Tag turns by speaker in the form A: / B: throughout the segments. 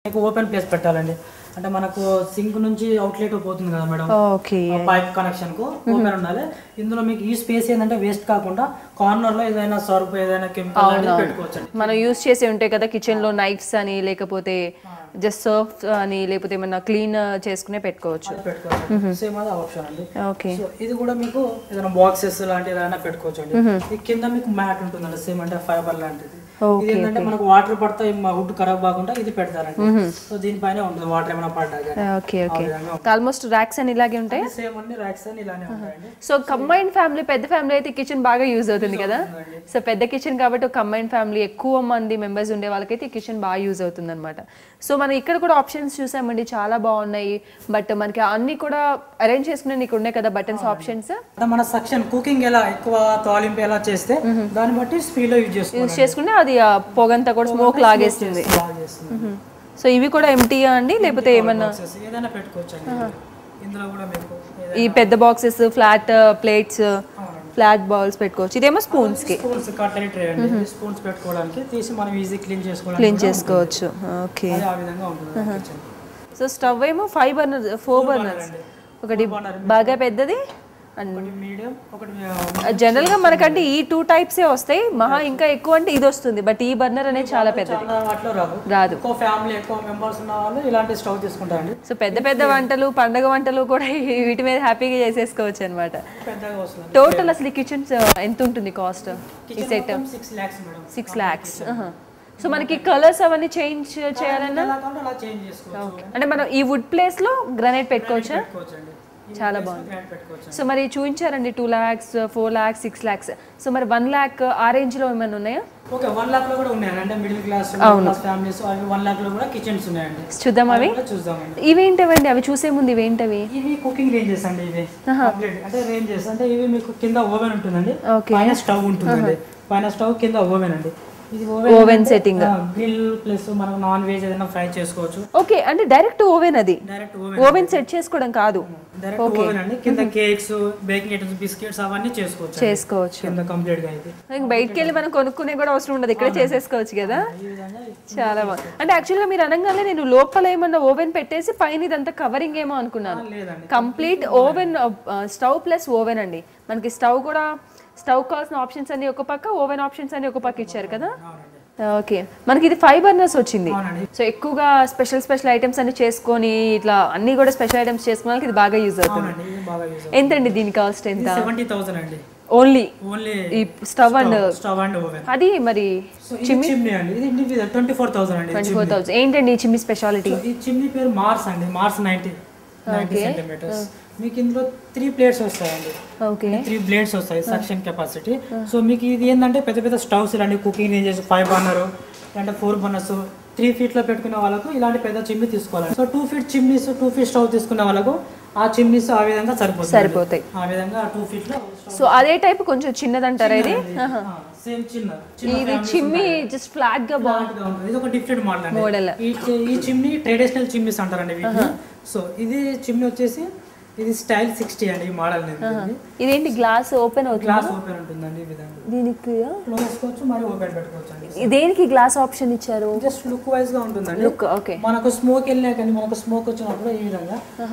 A: మీకు open place పెట్టాలండి అంటే మనకు సింక్ నుంచి అవుట్లెట్ పోతుంది కదా మేడం
B: ఓకే
A: పైప్ కనెక్షన్ కు ఓపెన్ ఉండాలి ఇందులో మీకు ఈ స్పేస్ ఏంటంటే వేస్ట్ కాకుండా కార్నర్ లో ఏదైనా సర్ఫ్ ఏదైనా కెమికల్ లాంటిది పెట్టుకోవచ్చు
B: మనం యూజ్ చేసే ఉంటాయి కదా కిచెన్ లో నైఫ్స్ అని లేకపోతే జస్ట్ సర్ఫ్ అని లేకపోతే ఏమన్నా క్లీన్ చేసుకునే పెట్టుకోవచ్చు
A: పెట్టుకోవచ్చు సేమ్ అది ఆప్షన్ అండి
B: ఓకే
A: సో ఇది కూడా మీకు ఏదైనా బాక్సెస్ లాంటి ఏదైనా పెట్టుకోవచ్చు అండి ఈ కింద మీకు మ్యాట్ ఉంటుందండి సేమ్ అంటే ఫైబర్ లాంటిది ఇది ఏంటంటే మనకు వాటర్ పడితే వుడ్ ఖరాబ్ కాకుండా ఇది పెడతారండి సో దీనిపైన ఉంటుంది వాటర్ ఏమైనా పడ్డా కానీ
B: ఓకే ఓకే ఆల్మోస్ట్ ర్యాక్స్ అని ఇలాగే ఉంటాయి
A: సేమ్ అన్ని ర్యాక్స్ అని ఇలానే ఉంటాయండి
B: సో కంబైన్ ఫ్యామిలీ పెద్ద ఫ్యామిలీ అయితే కిచెన్ బాగా యూజ్ అవుతుంది కదా సో పెద్ద కిచెన్ కాబట్టి ఒక కంబైన్ ఫ్యామిలీ ఎక్కువ మంది మెంబర్స్ ఉండే వాళ్ళకైతే ఈ కిచెన్ బాగా యూజ్ అవుతుంది అనమాట సో మనం ఇక్కడ కూడా ఆప్షన్స్ చూసామండి చాలా బాగున్నాయి బట్ మనకి అన్ని కూడా అరేంజ్ చేసుకునే నీకు ఉన్నాయి కదా బటన్స్ ఆప్షన్స్
A: అంటే మన సెక్షన్ కుకింగ్ ఎలా ఎక్కువ తాలింపు ఎలా చేస్తే దాన్ని బట్టి స్పీడ్ లో యూజ్ చేసుకోవాలి
B: యూజ్ చేసుకుంటే అది ఆ పొగంతా కూడా స్మోక్ లాగేస్తుంది
A: బాగా చేస్తుంది
B: సో ఇవి కూడా ఎంటీయా అండి లేకపోతే ఏమన్నా
A: బాక్సెస్ ఏదైనా పెట్టుకోవచ్చు అండి ఇందులో కూడా మీకు ఏదైనా
B: ఈ పెద్ద boxes flat plates flat bowls పెట్టుకోవచ్చు ఇదేమో స్పూన్స్ కి
A: స్పూన్స్ కట్టరీ ట్రే అండి స్పూన్స్ పెట్టుకోవడానికి తీసి మనం ఈజీ క్లీన్ చేసుకోవడానికి
B: క్లీన్ చేసుకోవచ్చు ఓకే
A: అది ఆ విధంగా ఉంటుంది కిచెన్
B: సో స్టవ్ ఏమో ఫైవ్ బర్నర్ ఫోర్ బర్నర్స్ ఒకటి బాగా పెద్దది అండ్
A: ఒకటి మీడియం ఒకటి
B: జనరల్ గా మనకంటే ఈ టూ టైప్సే వస్తాయి మహా ఇంకా ఎక్కువ అంటే ఇది వస్తుంది బట్ ఈ బర్నర్ అనేది చాలా పెద్దది
A: చాలా వాటిలో రాదు
B: రాదు
A: ఎక్కువ ఫ్యామిలీ ఎక్కువ మెంబర్స్ ఉన్న వాళ్ళు ఇలాంటి స్టవ్ తీసుకుంటారండి
B: సో పెద్ద పెద్ద వంటలు పండగ వంటలు కూడా ఈ వీటి మీద హ్యాపీగా చేసేసుకోవచ్చు అనమాట
A: పెద్దగా వస్తుంది
B: టోటల్ అసలు ఈ కిచెన్స్ ఎంత ఉంటుంది కాస్ట్ ఈ set
A: six lakhs madam
B: six lakhs so మనకి కలర్స్ అవన్నీ చేంజ్ చేయాలన్నా
A: ఎలా కావాలంటే అలా చేంజ్ చేసుకోవచ్చు
B: అంటే మనం ఈ వుడ్ ప్లేస్ లో గ్రానైట్ పెట్టుకోవచ్చా
A: పెట్టుకోవచ్చు అండి
B: చాలా బాగుంది
A: గ్రాండ్ పెట్టుకోవచ్చు
B: సో మరి చూపించారండి two lakhs four lakhs six lakhs so మరి వన్ ల్యాక్ ఆ రేంజ్ లో ఏమైనా ఉన్నాయా
A: ఓకే వన్ లాక్ లో కూడా ఉన్నాయండి అంటే మిడిల్ క్లాస్ క్లాస్ ఫ్యామిలీస్ అవి వన్ లాక్ లో కూడా కిచెన్స్ ఉన్నాయండి
B: చూద్దాం అవి
A: కూడా చూద్దామండి
B: ఇవేంటవండి అవి చూసే ముందు ఇవేంటవి
A: ఇవి కుకింగ్ రేంజెస్ అండి ఇవి Complete. అంటే రేంజెస్ అంటే ఇవి మీకు కింద ఓవెన్ ఉంటుందండి
B: Okay.
A: పైన స్టవ్ ఉంటుందండి పైన స్టవ్ కింద ఓవెన్ అండి ఇది oven
B: oven setting
A: grill plus మనం నాన్ వెజ్ ఏదైనా ఫ్రై చేసుకోవచ్చు
B: ఓకే అంటే డైరెక్ట్ ఓవెన్ అది
A: డైరెక్ట్ ఓవెన్
B: ఓవెన్ సెట్ చేసుకోవడం కాదు
A: డైరెక్ట్ ఓవెన్ అండి కింద కేక్స్ బేకింగ్ ఐటమ్స్ బిస్కెట్స్ అవన్నీ చేసుకోవచ్చు అండి.
B: చేసుకోవచ్చు
A: కింద కంప్లీట్ గా ఇది
B: ఇంక బయటికి వెళ్ళి మనం కొనుక్కునే కూడా అవసరం ఉండదు ఇక్కడ చేసేసుకోవచ్చు కదా
A: ఈ విధంగా
B: చాలా బాగుంది అంటే యాక్చువల్గా మీరు అనగానే నేను లోపల ఏమన్నా ఓవెన్ పెట్టేసి పైన ఇదంతా కవరింగ్ ఏమో అనుకున్నాను
A: లేదండి
B: complete oven stove plus oven అండి మనకి స్టవ్ కూడా స్టవ్ కావాల్సిన ఆప్షన్స్ అన్ని ఒక పక్క ఓవెన్ ఆప్షన్స్ అన్ని ఒక పక్క ఇచ్చారు కదా
A: అవునండి
B: ఓకే మనకి ఇది ఫైవ్ బర్నర్స్ వచ్చింది
A: అవునండి
B: సో ఎక్కువగా స్పెషల్ స్పెషల్ ఐటమ్స్ అన్ని చేసుకొని ఇట్లా అన్ని కూడా స్పెషల్ ఐటమ్స్ చేసుకునే వాళ్ళకి ఇది బాగా యూజ్ అవుతుంది
A: అవునండి ఇది బాగా యూజ్
B: ఎంతండి దీని కాస్ట్ ఎంత
A: సెవెంటీ థౌసండ్ అండి
B: ఓన్లీ
A: ఓన్లీ
B: ఈ stove and
A: stove and oven
B: అది మరి
A: సో ఇది చిమ్నీ అండి ఇది ఇండివిజువల్ ట్వంటీ ఫోర్ థౌసండ్ అండి
B: ట్వంటీ ఫోర్ థౌసండ్ ఏంటండి ఈ చిమ్మి స్పెషాలిటీ
A: సో ఈ చిమ్నీ పేరు మార్స్ అండి మార్స్ నైన్టీ నైన్టీ సెంటీమీటర్స్ మీకు ఇందులో త్రీ ప్లేట్స్ వస్తాయండి
B: ఓకే
A: త్రీ బ్లేడ్స్ వస్తాయి సక్షన్ కెపాసిటీ సో మీకు ఇది ఏంటంటే పెద్ద పెద్ద స్టవ్స్ ఇలాంటి కుకింగ్ రేంజెస్ ఫైవ్ బర్నర్ అంటే ఫోర్ బర్నర్స్ త్రీ ఫీట్ లో పెట్టుకునే వాళ్ళకు ఇలాంటి పెద్ద చిమ్నీ తీసుకోవాలి so two feet chimneys two feet stove తీసుకునే వాళ్ళకు ఆ చిమ్నీస్ ఆ విధంగా సరిపోతుంది
B: సరిపోతాయి
A: ఆ విధంగా టూ ఫీట్ లో
B: సో అదే టైప్ కొంచెం చిన్నదంటారా ఇది
A: సేమ్ చిన్న చిన్న
B: ఇది చిమ్మి జస్ట్ ఫ్లాట్ గా బాగుంది
A: ఫ్లాట్ గా ఉంటుంది ఇది ఒక డిఫరెంట్ మోడల్ అండి
B: మోడల్
A: ఈ చి- ఈ చిమ్నీ ట్రెడిషనల్ చిమ్నీస్ అంటారండి వీటిని సో ఇది చిమ్నీ వచ్చేసి ఇది స్టైల్ సిక్స్టీ అండి ఈ మోడల్
B: ఇదేంటి గ్లాస్ ఓపెన్ అవుతుంది
A: గ్లాస్ ఓపెన్ ఉంటుందండి ఈ విధంగా
B: దీనికి
A: క్లోజ్ చేసుకోవచ్చు మరి ఓపెన్ పెట్టుకోవచ్చు అండి
B: దేనికి గ్లాస్ ఆప్షన్ ఇచ్చారు
A: జస్ట్ లుక్ వైజ్ గా ఉంటుందండి
B: లుక్ ఓకే
A: మనకు స్మోక్ వెళ్ళినా కానీ మనకు స్మోక్ వచ్చినప్పుడు ఈ విధంగా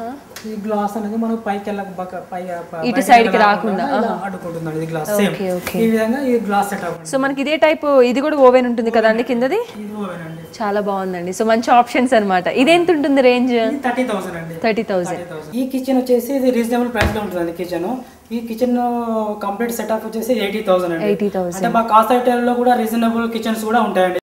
A: ఈ గ్లాస్ అనేది మనకు పైకి వెళ్ళక పక్క- పై ప-
B: ఇటు
A: బయటికి
B: side కి
A: వెళ్ళకుండా
B: రాకుండా,
A: ఇలా అడ్డుకుంటుందండి ఇది గ్లాస్ సేమ్
B: ఓకే ఓకే
A: ఈ విధంగా ఈ గ్లాస్ సెటప్
B: సో మనకి ఇదే టైప్ ఇది కూడా ఓవెన్ ఉంటుంది కదండి కిందది
A: ఇది ఓవెన్ అండి
B: చాలా బాగుందండి సో మంచి ఆప్షన్స్ అన్నమాట ఇది ఎంత ఉంటుంది రేంజ్
A: ఇది థర్టీ థౌసండ్ అండి
B: థర్టీ థౌసండ్
A: 30,000. ఈ కిచెన్ వచ్చేసి ఇది రీజనబుల్ ప్రైస్ లో ఉంటుందండి కిచెన్ ఈ కిచెన్ కంప్లీట్ సెటప్ వచ్చేసి ఎయిటీ థౌసండ్ అండి
B: ఎయిటీ థౌసండ్
A: అంటే మా కాస్ట్ లో కూడా రీజనబుల్ కిచెన్స్ కూడా ఉంటాయండి